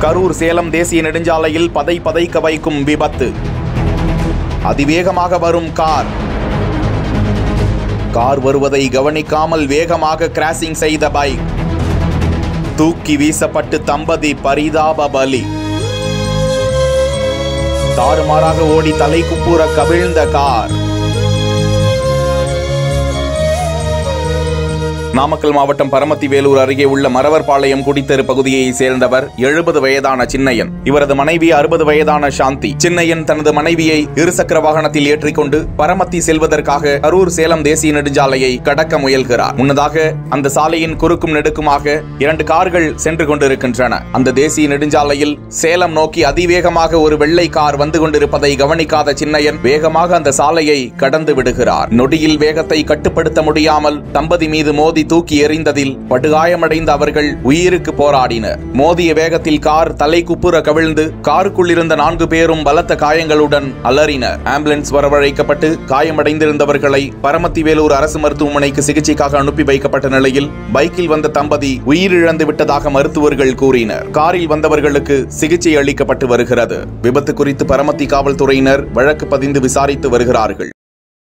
கரூர் சேலம் தேசிய நெடுஞ்சாலையில் பதை பதைக்க வைக்கும் விபத்து அதிவேகமாக வரும் கார் கார் வருவதை கவனிக்காமல் வேகமாக கிராசிங் செய்த பைக் தூக்கி வீசப்பட்டு தம்பதி பரிதாப பலி தாறுமாறாக ஓடி தலை குப்புற கவிழ்ந்த கார் நாமக்கல் மாவட்டம் பரமத்தி வேலூர் அருகே உள்ள மரவர்பாளையம் குடித்தெரு பகுதியை சேர்ந்தவர் எழுபது வயதான சின்னையன் இவரது மனைவி அறுபது வயதான சாந்தி சின்னையன் தனது மனைவியை இருசக்கர வாகனத்தில் ஏற்றிக்கொண்டு பரமத்தி செல்வதற்காக கரூர் சேலம் தேசிய நெடுஞ்சாலையை கடக்க முயல்கிறார் முன்னதாக அந்த சாலையின் குறுக்கும் நெடுக்குமாக இரண்டு கார்கள் சென்று கொண்டிருக்கின்றன அந்த தேசிய நெடுஞ்சாலையில் சேலம் நோக்கி அதிவேகமாக ஒரு வெள்ளை கார் வந்து கொண்டிருப்பதை கவனிக்காத சின்னையன் வேகமாக அந்த சாலையை கடந்து விடுகிறார் நொடியில் வேகத்தை கட்டுப்படுத்த முடியாமல் தம்பதி மீது மோதி தூக்கி எறிந்ததில் படுகாயமடைந்த அவர்கள் உயிருக்கு போராடினர் மோதிய வேகத்தில் கார் தலை குப்புற கவிழ்ந்து காருக்குள் இருந்த நான்கு பேரும் பலத்த காயங்களுடன் அலறினர் ஆம்புலன்ஸ் வரவழைக்கப்பட்டு காயமடைந்திருந்தவர்களை பரமத்தி வேலூர் அரசு மருத்துவமனைக்கு சிகிச்சைக்காக அனுப்பி வைக்கப்பட்ட நிலையில் பைக்கில் வந்த தம்பதி உயிரிழந்து விட்டதாக மருத்துவர்கள் கூறினர் காரில் வந்தவர்களுக்கு சிகிச்சை அளிக்கப்பட்டு வருகிறது விபத்து குறித்து பரமத்தி காவல்துறையினர் வழக்கு பதிந்து விசாரித்து வருகிறார்கள்